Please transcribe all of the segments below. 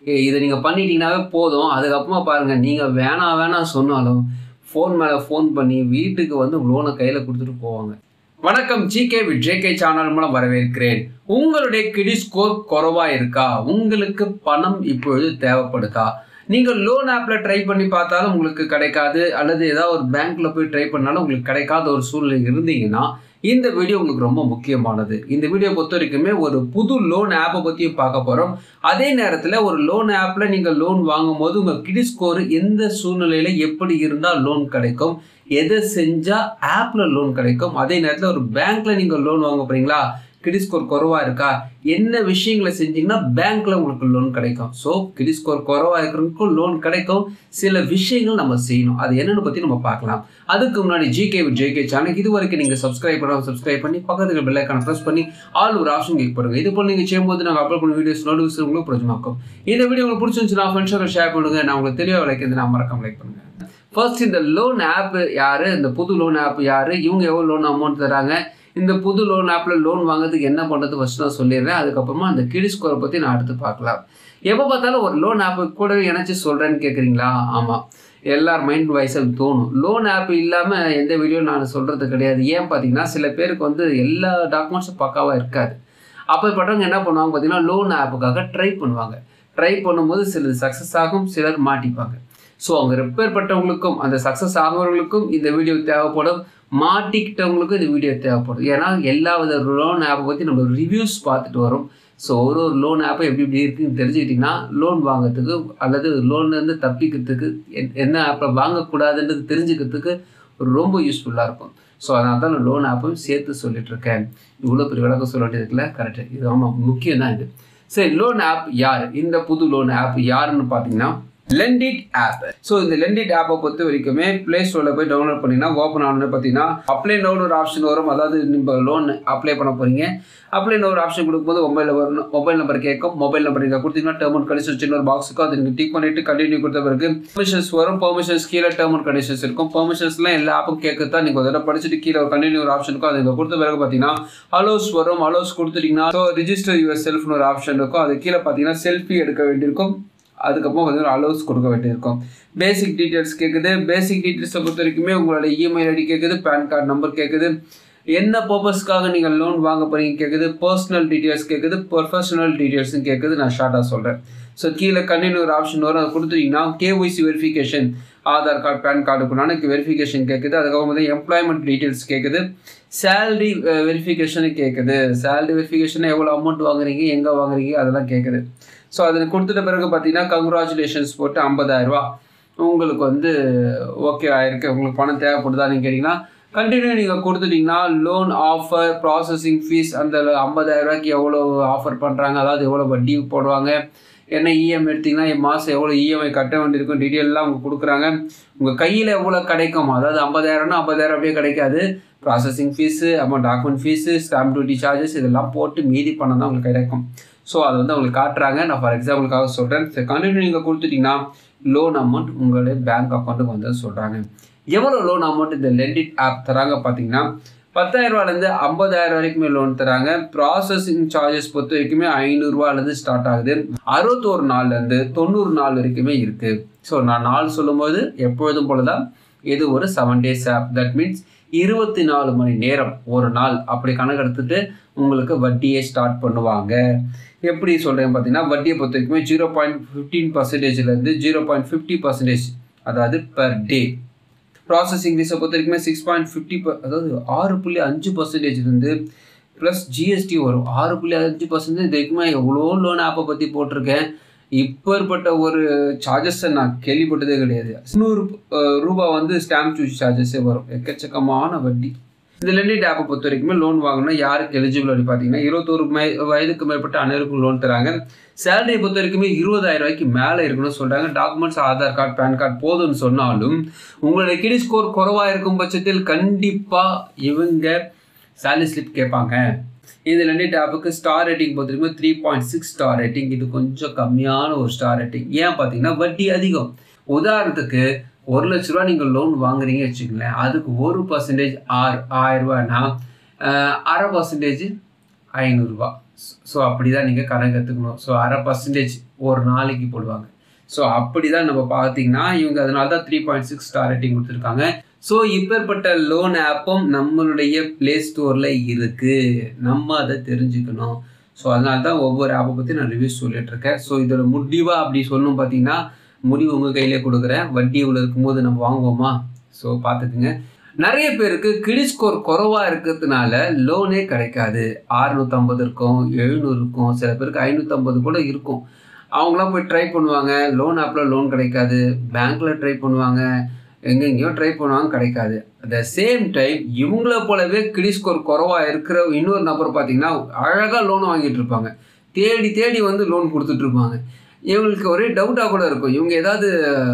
இதை நீங்கள் பண்ணிட்டீங்கன்னாவே போதும் அதுக்கப்புறமா பாருங்கள் நீங்கள் வேணாம் வேணாம் சொன்னாலும் ஃபோன் மேலே ஃபோன் பண்ணி வீட்டுக்கு வந்து லோனை கையில் கொடுத்துட்டு போவாங்க வணக்கம் ஜிகே வித் ஜேகே சேனல் மூலம் வரவேற்கிறேன் உங்களுடைய கிடி ஸ்கோர் குறைவா இருக்கா உங்களுக்கு பணம் இப்பொழுது தேவைப்படுதா நீங்கள் லோன் ஆப்பில் ட்ரை பண்ணி பார்த்தாலும் உங்களுக்கு கிடைக்காது அல்லது ஏதாவது ஒரு பேங்க்ல போய் ட்ரை பண்ணாலும் உங்களுக்கு கிடைக்காத ஒரு சூழ்நிலை இருந்தீங்கன்னா இந்த வீடியோ உங்களுக்கு ரொம்ப முக்கியமானது இந்த வீடியோ பொறுத்த வரைக்குமே ஒரு புது லோன் ஆப்பை பற்றியும் பார்க்க போகிறோம் அதே நேரத்தில் ஒரு லோன் ஆப்பில் நீங்கள் லோன் வாங்கும் போது உங்கள் கிடி ஸ்கோர் எந்த சூழ்நிலையில் எப்படி இருந்தால் லோன் கிடைக்கும் எதை செஞ்சால் ஆப்பில் லோன் கிடைக்கும் அதே நேரத்தில் ஒரு பேங்க்கில் நீங்கள் லோன் வாங்க போகிறீங்களா கிடி ஸ்கோர் குறவாக இருக்கா என்ன விஷயங்களை செஞ்சீங்கன்னா பேங்க்ல உங்களுக்கு லோன் கிடைக்கும் ஸோ கிடி ஸ்கோர் குறவாக இருக்கிறவங்களுக்கும் லோன் கிடைக்கும் சில விஷயங்கள் நம்ம செய்யணும் அது என்னென்னு பற்றி நம்ம பார்க்கலாம் அதுக்கு முன்னாடி ஜிகே வித் ஜேகே சேனல் இது வரைக்கும் நீங்கள் சப்ஸ்கிரைப் பண்ணாமல் சப்ஸ்கிரைப் பண்ணி பக்கத்துக்கு பெல் ஐக்கான ப்ரெஸ் பண்ணி ஆல் ஒரு ஆப்ஷன் கிளிக் பண்ணுங்க இது போல் நீங்கள் செய்யும்போது நாங்கள் அப்லோட் பண்ண வீடியோஸ் நோட்டிஃபிகேஷன் உங்களுக்கு பிரச்சனாக்கும் இந்த வீடியோ உங்களுக்கு பிடிச்சிருந்துச்சுன்னா ஃப்ரெண்ட்ஸோட ஷேர் பண்ணுங்க நான் உங்களுக்கு தெளிவாக விளக்கிறது நான் மறக்காம லைக் பண்ணுங்க ஃபர்ஸ்ட் இந்த லோன் ஆப் யாரு இந்த புது லோன் ஆப் யாரு இவங்க எவ்வளோ லோன் அமௌண்ட் தராங்க இந்த புது லோன் ஆப்பில் லோன் வாங்குறதுக்கு என்ன பண்ணுறது ஃபஸ்ட் நான் சொல்லிடுறேன் அதுக்கப்புறமா அந்த கிடி ஸ்கோரை பற்றி நான் அடுத்து பார்க்கலாம் எப்போ பார்த்தாலும் ஒரு லோன் ஆப்பு கூட இணைச்சி சொல்கிறேன்னு கேட்குறீங்களா ஆமாம் எல்லார் மைண்ட் வைஸும் தோணும் லோன் ஆப் இல்லாமல் எந்த வீடியோ நான் சொல்கிறது கிடையாது ஏன் பார்த்தீங்கன்னா சில பேருக்கு வந்து எல்லா டாக்குமெண்ட்ஸும் பக்காவாக இருக்காது அப்போப்பட்டவங்க என்ன பண்ணுவாங்க பார்த்தீங்கன்னா லோன் ஆப்புக்காக ட்ரை பண்ணுவாங்க ட்ரை பண்ணும்போது சிலது சக்ஸஸ் ஆகும் சிலர் மாட்டிப்பாங்க ஸோ அவங்க ரிப்பேர் பட்டவங்களுக்கும் அந்த சக்ஸஸ் ஆகிறவங்களுக்கும் இந்த வீடியோ தேவைப்படும் மாட்டிக்கிட்டவங்களுக்கும் இந்த வீடியோ தேவைப்படும் ஏன்னா எல்லா வித லோன் ஆப்பை பற்றி நம்ம ரிவ்யூஸ் பார்த்துட்டு வரோம் ஸோ ஒரு ஒரு லோன் ஆப்பை எப்படி எப்படி இருக்குன்னு தெரிஞ்சுக்கிட்டிங்கன்னா லோன் வாங்கிறதுக்கு அல்லது லோன்லேருந்து தப்பிக்கிறதுக்கு என்ன ஆப்பை வாங்கக்கூடாதுன்றது தெரிஞ்சுக்கிறதுக்கு ரொம்ப யூஸ்ஃபுல்லாக இருக்கும் ஸோ அதனால தான் நான் லோன் ஆப்பும் சேர்த்து சொல்லிட்டு இருக்கேன் இவ்வளோ பெரிய விளக்கம் சொல்ல வேண்டியதுக்குல கரெக்டு இது ஆமாம் முக்கியம் தான் இது சரி லோன் ஆப் யார் இந்த புது லோன் ஆப் யாருன்னு பார்த்தீங்கன்னா லெண்டிட் ஆப் ஸோ இந்த லெண்டிட் ஆப்பை பொறுத்த வரைக்குமே பிளே ஸ்டோரில் போய் டவுன்லோட் பண்ணிங்கன்னா ஓப்பன் ஆனோன்னு பார்த்தீங்கன்னா அப்ளை நோன் ஒரு ஆப்ஷன் வரும் அதாவது நீங்கள் லோன் அப்ளை பண்ண போகிறீங்க அப்ளை ஒரு ஆப்ஷன் கொடுக்கும்போது மொபைலில் வரும் மொபைல் நம்பர் கேட்கும் மொபைல் நம்பர் நீங்கள் கொடுத்தீங்கன்னா டேர்ம் அண்ட் கண்டிஷன் சின்ன ஒரு பாக்ஸுக்கும் அதை நீங்கள் டிக் பண்ணிட்டு கண்டினியூ கொடுத்த பிறகு பெர்மிஷன்ஸ் வரும் பெர்மிஷன்ஸ் கீழே டேர்ம் அண்ட் கண்டிஷன்ஸ் இருக்கும் பெர்மிஷன்ஸ்லாம் எல்லா ஆப்பும் கேட்க தான் நீங்கள் ஒரு தடவை படிச்சுட்டு கீழே ஒரு கண்டினியூ ஒரு ஆப்ஷன் இருக்கும் அது கொடுத்த பிறகு பார்த்தீங்கன்னா அலோஸ் வரும் அலோஸ் கொடுத்துட்டீங்கன்னா ஸோ ரிஜிஸ்டர் யுவர் செல்ஃப்னு ஒரு ஆப்ஷன் இருக்கும் அது கீழே பார்த்தீங்கன்னா செல்ஃபி எடுக்க வேண்டியிருக்கும் அதுக்கப்புறம் வந்து ஒரு அலோவ்ஸ் கொடுக்க வேண்டியிருக்கும் பேசிக் டீட்டெயில்ஸ் கேட்குது பேசிக் டீட்டெயில்ஸை பொறுத்த வரைக்குமே உங்களோட இமெயில் ஐடி கேட்குது பேன் கார்டு நம்பர் கேட்குது என்ன பர்பஸ்க்காக நீங்கள் லோன் வாங்க போறீங்க கேட்குது பர்சனல் டீட்டெயில்ஸ் கேட்குது ப்ரொஃபஷனல் டீட்டெயில்ஸும் கேட்குது நான் ஷார்ட்டாக சொல்கிறேன் ஸோ கீழே கண்டினியூ ஒரு ஆப்ஷன் வரும் அதை கொடுத்துட்டீங்கன்னா KYC verification Aadhaar card PAN கார்டுக்குள்ளான வெரிஃபிகேஷன் கேட்குது அதுக்கப்புறம் வந்து எம்ப்ளாய்மெண்ட் டீட்டெயில்ஸ் கேட்குது சேலரி வெரிஃபிகேஷனு கேட்குது சேலரி வெரிஃபிகேஷன் எவ்வளோ அமௌண்ட் வாங்குறீங்க எங்கே வாங்குறீங்க அதெல்லாம் கேட்குது ஸோ அதில் கொடுத்துட்ட பிறகு பார்த்தீங்கன்னா கங்க்ராச்சுலேஷன்ஸ் போட்டு ஐம்பதாயிரரூபா உங்களுக்கு வந்து ஓகே ஆயிருக்கு உங்களுக்கு பணம் தேவைப்படுதான்னு கேட்டிங்கன்னா கண்டினியூ நீங்கள் கொடுத்துட்டிங்கன்னா லோன் ஆஃபர் ப்ராசஸிங் ஃபீஸ் அந்த ஐம்பதாயிரம் ரூபாய்க்கு எவ்வளோ ஆஃபர் பண்ணுறாங்க அதாவது எவ்வளோ வட்டி போடுவாங்க என்ன இஎம் எடுத்திங்கன்னா மாதம் எவ்வளோ இஎம்ஐ கட்ட வேண்டியிருக்கும் டீட்டெயிலெலாம் அவங்க கொடுக்குறாங்க உங்கள் கையில் எவ்வளோ கிடைக்கும் அதாவது ஐம்பதாயிரம்னா ஐம்பதாயிரம் அப்படியே கிடைக்காது ப்ராசஸிங் ஃபீஸு அப்புறம் document fees stamp duty charges இதெல்லாம் போட்டு மீதி பணம் தான் உங்களுக்கு கிடைக்கும் ஸோ அது வந்து அவங்களுக்கு காட்டுறாங்க நான் ஃபார் எக்ஸாம்பிளுக்காக சொல்கிறேன் சரி கண்டினியூ நீங்கள் கொடுத்துட்டிங்கன்னா லோன் அமௌண்ட் உங்களுடைய பேங்க் அக்கௌண்ட்டுக்கு வந்து சொல்கிறாங்க எவ்வளோ லோன் அமௌண்ட் இந்த லெண்டிட் ஆப் தராங்க பார்த்தீங்கன்னா பத்தாயிரம் ரூபாலேருந்து ஐம்பதாயிரம் வரைக்குமே லோன் தராங்க ப்ராசஸிங் சார்ஜஸ் பொறுத்த வரைக்குமே ஐநூறுரூவாலேருந்து ஸ்டார்ட் ஆகுது அறுபத்தோரு நாள்லேருந்து தொண்ணூறு நாள் வரைக்குமே இருக்குது ஸோ நான் நாள் சொல்லும்போது எப்பொழுதும் போல தான் இது ஒரு seven days app that means இருபத்தி நாலு மணி நேரம் ஒரு நாள் அப்படி கணக்கெடுத்துட்டு உங்களுக்கு வட்டியை ஸ்டார்ட் பண்ணுவாங்க எப்படி சொல்கிறேன் பார்த்தீங்கன்னா வட்டியை பொறுத்த வரைக்குமே ஜீரோ பாயிண்ட் ஃபிஃப்டீன் பர்சன்டேஜ்லேருந்து ஜீரோ பாயிண்ட் ஃபிஃப்டி பர்சன்டேஜ் அதாவது பர் டே ப்ராசஸிங் ஃபீஸை பொறுத்த வரைக்குமே சிக்ஸ் பாயிண்ட் ஃபிஃப்டி அதாவது ஆறு புள்ளி அஞ்சு பர்சன்டேஜ்லேருந்து ப்ளஸ் ஜிஎஸ்டி வரும் ஆறு புள்ளி அஞ்சு பர்சன்டேஜ் இது வரைக்குமே எவ்வளோ லோன் ஆப்பை பற்றி போட்டிருக்கேன் இப்பேற்பட்ட ஒரு சார்ஜஸை நான் கேள்விப்பட்டதே கிடையாது நூறு ரூபா வந்து ஸ்டாம்ப் டியூட்டி சார்ஜஸே வரும் எக்கச்சக்கமான வட்டி இந்த லெண்டிட் ஆப்பை பொறுத்த வரைக்குமே லோன் வாங்கினா யாருக்கு எலிஜிபிள் அப்படி பார்த்தீங்கன்னா இருபத்தோரு மை வயதுக்கு மேற்பட்ட அனைவருக்கும் லோன் தராங்க சேலரியை பொறுத்த வரைக்குமே இருபதாயிரம் ரூபாய்க்கு மேலே இருக்கணும்னு சொல்கிறாங்க documents Aadhaar card PAN card போதும்னு சொன்னாலும் உங்களுடைய கிடி ஸ்கோர் குறைவாக இருக்கும் பட்சத்தில் கண்டிப்பாக இவங்க சேலரி ஸ்லிப் கேட்பாங்க இந்த லெண்டிட் ஆப்புக்கு ஸ்டார் ரேட்டிங் பொறுத்தவரைக்கும் three point six star rating இது கொஞ்சம் கம்மியான ஒரு ஸ்டார் ரேட்டிங் ஏன் பார்த்தீங்கன்னா வட்டி அதிகம் உதாரணத்துக்கு ஒரு லட்ச ரூபா நீங்கள் லோன் வாங்குறீங்க வச்சுக்கங்களேன் அதுக்கு ஒரு பர்சன்டேஜ் ஆறு ஆயிரம் ரூபாய்னா அரை பர்சன்டேஜ் ஐநூறுரூவா ஸோ அப்படி தான் நீங்கள் கணக்கு எடுத்துக்கணும் ஸோ அரை பர்சன்டேஜ் ஒரு நாளைக்கு போடுவாங்க ஸோ அப்படி தான் நம்ம பார்த்தீங்கன்னா இவங்க அதனால தான் three point six star rating கொடுத்துருக்காங்க ஸோ இப்பேற்பட்ட லோன் ஆப்பும் நம்மளுடைய ப்ளே ஸ்டோரில் இருக்குது நம்ம அதை தெரிஞ்சுக்கணும் ஸோ அதனால தான் ஒவ்வொரு ஆப்பை பற்றி நான் ரிவ்யூஸ் சொல்லிட்டு இருக்கேன் ஸோ இதோட முடிவாக அப்படி சொல்லணும் பார்த்தீங்கன்னா முடிவு உங்கள் கையிலே கொடுக்குறேன் வட்டி இவ்வளோ இருக்கும்போது நம்ம வாங்குவோமா ஸோ பார்த்துக்குங்க நிறைய பேருக்கு கிரெடிட் ஸ்கோர் குறைவாக இருக்கிறதுனால லோனே கிடைக்காது அறுநூற்றம்பது இருக்கும் எழுநூறு இருக்கும் சில பேருக்கு ஐநூற்றம்பது கூட இருக்கும் அவங்களாம் போய் ட்ரை பண்ணுவாங்க லோன் ஆப்பில் லோன் கிடைக்காது பேங்க்கில் ட்ரை பண்ணுவாங்க எங்கெங்கேயோ ட்ரை பண்ணுவாங்க கிடைக்காது அட் த சேம் டைம் இவங்கள போலவே கிரெடிட் ஸ்கோர் குறவாக இருக்கிற இன்னொரு நபர் பார்த்தீங்கன்னா அழகாக லோன் வாங்கிட்டு இருப்பாங்க தேடி தேடி வந்து லோன் கொடுத்துட்டு இருப்பாங்க இவங்களுக்கு ஒரே டவுட்டாக கூட இருக்கும் இவங்க ஏதாவது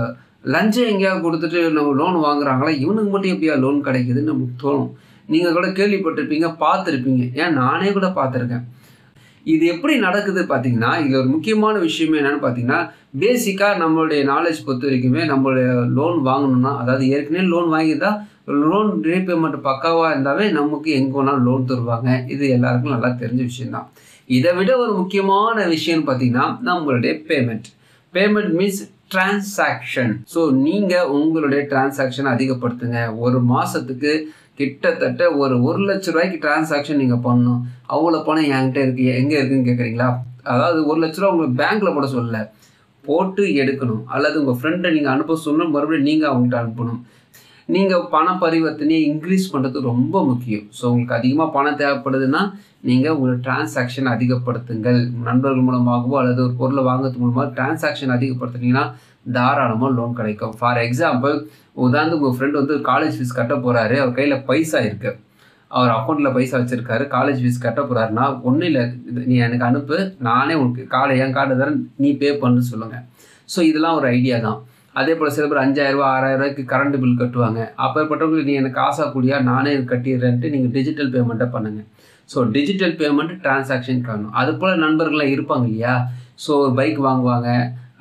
லஞ்சம் எங்கேயாவது கொடுத்துட்டு நம்ம லோன் வாங்குறாங்களா இவனுக்கு மட்டும் எப்படியா லோன் கிடைக்குதுன்னு நமக்கு தோணும் நீங்கள் கூட கேள்விப்பட்டிருப்பீங்க பார்த்துருப்பீங்க ஏன் நானே கூட பார்த்துருக்கேன் இது எப்படி நடக்குது பார்த்தீங்கன்னா இதில் ஒரு முக்கியமான விஷயம் என்னென்னு பார்த்தீங்கன்னா பேசிக்காக நம்மளுடைய நாலேஜ் பொறுத்த வரைக்குமே நம்மளுடைய லோன் வாங்கணும்னா அதாவது ஏற்கனவே லோன் வாங்கியிருந்தா லோன் ரீபேமெண்ட் பக்காவாக இருந்தாவே நமக்கு எங்கே வேணாலும் லோன் தருவாங்க இது எல்லாருக்கும் நல்லா தெரிஞ்ச விஷயம்தான் இதை விட ஒரு முக்கியமான விஷயம்னு பார்த்தீங்கன்னா நம்மளுடைய payment payment means transaction so நீங்கள் உங்களுடைய டிரான்சாக்ஷனை அதிகப்படுத்துங்க ஒரு மாதத்துக்கு கிட்டத்தட்ட ஒரு ஒரு லட்ச ரூபாய்க்கு டிரான்சாக்ஷன் நீங்கள் பண்ணணும் அவ்வளோ பணம் என்கிட்ட இருக்கு எங்கே இருக்குன்னு கேட்குறீங்களா அதாவது ஒரு லட்ச ரூபா உங்களுக்கு பேங்க்கில் போட சொல்லல போட்டு எடுக்கணும் அல்லது உங்கள் ஃப்ரெண்டை நீங்கள் அனுப்ப சொல்லணும் மறுபடியும் நீங்கள் அவங்கள்ட்ட அனுப்பணும் நீங்கள் பண பரிவர்த்தனையை இன்க்ரீஸ் பண்ணுறது ரொம்ப முக்கியம் ஸோ உங்களுக்கு அதிகமாக பணம் தேவைப்படுதுன்னா நீங்கள் உங்களோட டிரான்சாக்ஷன் அதிகப்படுத்துங்கள் நண்பர்கள் மூலமாகவோ அல்லது ஒரு பொருளை வாங்குறது மூலமாக டிரான்சாக்ஷன் அதிகப்படுத்துனீங்கன்னா தாராளமாக லோன் கிடைக்கும் ஃபார் எக்ஸாம்பிள் உதாரணத்துக்கு உங்கள் ஃப்ரெண்ட் வந்து காலேஜ் ஃபீஸ் கட்ட போகிறாரு அவர் கையில் பைசா இருக்குது அவர் அக்கௌண்ட்டில் பைசா வச்சுருக்காரு காலேஜ் ஃபீஸ் கட்ட போகிறாருன்னா ஒன்றும் இல்லை நீ எனக்கு அனுப்பு நானே உனக்கு கார்டு என் கார்டு தரேன் நீ பே பண்ணு சொல்லுங்கள் ஸோ இதெல்லாம் ஒரு ஐடியா தான் அதே போல் சில பேர் அஞ்சாயிரரூபா ஆறாயிரரூபாய்க்கு கரண்ட் பில் கட்டுவாங்க அப்பேற்பட்டவங்களுக்கு நீ எனக்கு காசா கூடியா நானே கட்டிடுறேன்ட்டு நீங்கள் டிஜிட்டல் பேமெண்ட்டை பண்ணுங்கள் ஸோ டிஜிட்டல் பேமெண்ட் டிரான்சாக்ஷன் காணும் அது போல் நண்பர்கள்லாம் இருப்பாங்க இல்லையா ஸோ ஒரு பைக் வாங்குவாங்க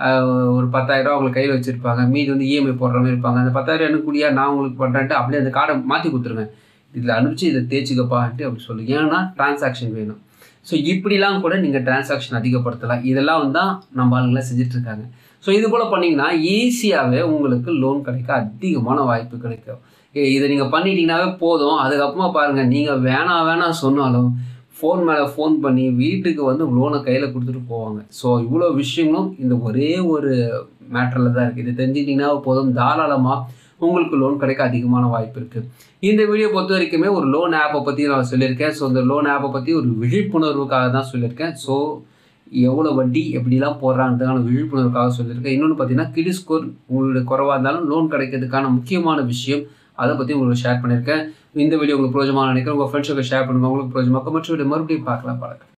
ஒரு பத்தாயிரரூவா அவங்களுக்கு கையில் வச்சுருப்பாங்க மீதி வந்து இஎம்ஐ போடுற மாதிரி இருப்பாங்க அந்த பத்தாயிரம் எனக்கு கூடியா நான் உங்களுக்கு பண்ணுறேன்ட்டு அப்படியே அந்த கார்டை மாற்றி கொடுத்துருங்க இதில் அனுப்பிச்சு இதை தேய்ச்சிக்கப்பான்ட்டு அப்படி சொல்லுங்க ஏன்னா டிரான்சாக்ஷன் வேணும் ஸோ இப்படிலாம் கூட நீங்கள் டிரான்சாக்ஷன் அதிகப்படுத்தலாம் இதெல்லாம் வந்து தான் நம்ம ஆளுங்களாம் செஞ்சிட்ருக்காங்க ஸோ இது போல் பண்ணிங்கன்னா ஈஸியாகவே உங்களுக்கு லோன் கிடைக்க அதிகமான வாய்ப்பு கிடைக்கும் இதை நீங்கள் பண்ணிட்டீங்கன்னாவே போதும் அதுக்கப்புறமா பாருங்கள் நீங்கள் வேணாம் வேணாம் சொன்னாலும் ஃபோன் மேலே ஃபோன் பண்ணி வீட்டுக்கு வந்து லோனை கையில் கொடுத்துட்டு போவாங்க ஸோ இவ்வளோ விஷயங்களும் இந்த ஒரே ஒரு மேட்டரில் தான் இருக்குது இது தெரிஞ்சுக்கிட்டிங்கன்னா போதும் தாராளமாக உங்களுக்கு லோன் கிடைக்க அதிகமான வாய்ப்பு இருக்குது இந்த வீடியோ பொறுத்த வரைக்குமே ஒரு லோன் ஆப்பை பற்றி நான் சொல்லியிருக்கேன் ஸோ இந்த லோன் ஆப்பை பற்றி ஒரு விழிப்புணர்வுக்காக தான் சொல்லியிருக்கேன் ஸோ எவ்வளோ வட்டி எப்படிலாம் போடுறாங்கிறதுக்கான விழிப்புணர்வுக்காக சொல்லியிருக்கேன் இன்னொன்று பார்த்தீங்கன்னா கிடி ஸ்கோர் உங்களுடைய குறைவாக இருந்தாலும் லோன் கிடைக்கிறதுக்கான முக்கியமான விஷயம் அதை பற்றி உங்களுக்கு ஷேர் பண்ணியிருக்கேன் இந்த வீடியோ உங்களுக்கு பிரோஜமாக நினைக்கிறேன் உங்கள் ஃப்ரெண்ட்ஸுக்கு ஷேர் பண்ணுங்கள் உங்களுக்கு பிரோஜமாக மற்ற வீடியோ மறுபடியும் பார்க்கலாம் பழக்கம்